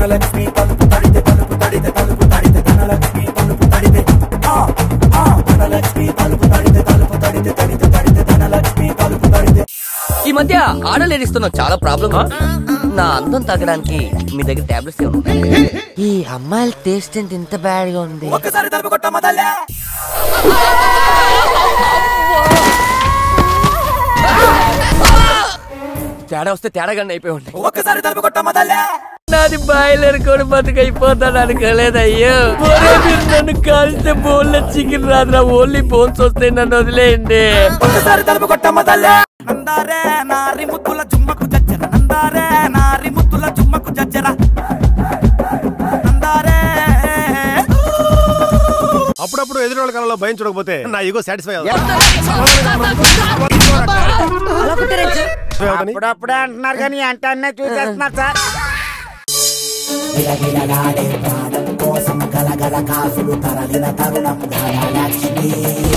ధనలక్ష్మి తలుపు తడితే తలుపు తడితే తలుపు తడితే ధనలక్ష్మి తలుపు తడితే ఆ, ఆ, ధనలక్ష్మి తలుపు తడితే తలుపు తడితే తడితే తడితే ధనలక్ష్మి తలుపు తడితే ఈ మధ్య ఆడలేడిస్తున్న చాలా ప్రాబ్లం నా అందం తగ్గడానికి మీ దగ్గర టాబ్లెట్స్ ఏమైనా ఉన్నాయా? ఈ అమ్మాయిల టేస్ట్ ఏంటి ఇంత బ్యాడ్ గా ఉంది ఒక్కసారి తలుపు కొట్టమ్మ తల్లే తేడా వస్తే తేడాగానే అయిపోయి ఉంటాయి ఒక్కసారి తలుపు కొట్టమ్మ తల్లే నాది బాయిలర్ కూడా బతుకైపోతాను అనుకోలేదు అయ్యో ఒరే మీరు నన్ను కాల్స్తే బోన్ల చికెన్ రాదురా ఓన్లీ బోన్స్ వస్తాయి నన్ను వదిలేయండి ఒక్కసారి తలుపు కొట్టమ్మ తల్లే నందారే నారి ముద్దుల జుమ్మకు జజ్జర నందారే నారి ముద్దుల జుమ్మకు జజ్జర నందారే అప్పుడప్పుడు ఎదురు కాలంలో భయం చూడకపోతే నా ఈగో సాటిస్ఫై అవుతుంది అప్పుడప్పుడే అంటున్నారు కానీ అంటే అన్నీ చూసేస్తున్నారు సార్ విలవిలలాడే ప్రాణం కోసం గలగల కాసులు తరలిన తరుణం ధనలక్ష్మి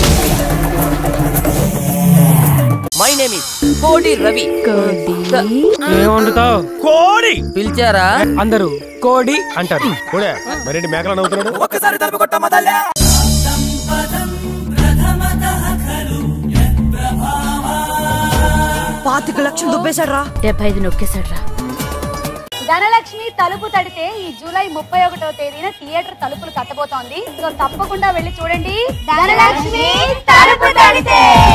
మై నేమ్ ఇస్ కోడి రవి ఏం వండుతావు కోడి పిలిచారా అందరూ కోడి అంటారు కోడే మరేంటి మేకలు నవ్వుతున్నాడు ఒక్కసారి తలుపు కొట్టమ్మ తల్లే పాతిక లక్షలు దుబ్బేశాడు రా డెబ్బై ఐదు నొక్కేశాడు రా ధనలక్ష్మి తలుపు తడితే ఈ జూలై ముప్పై ఒకటో తేదీన థియేటర్ తలుపులు కట్టబోతోంది సో తప్పకుండా వెళ్ళి చూడండి ధనలక్ష్మి తలుపు తడితే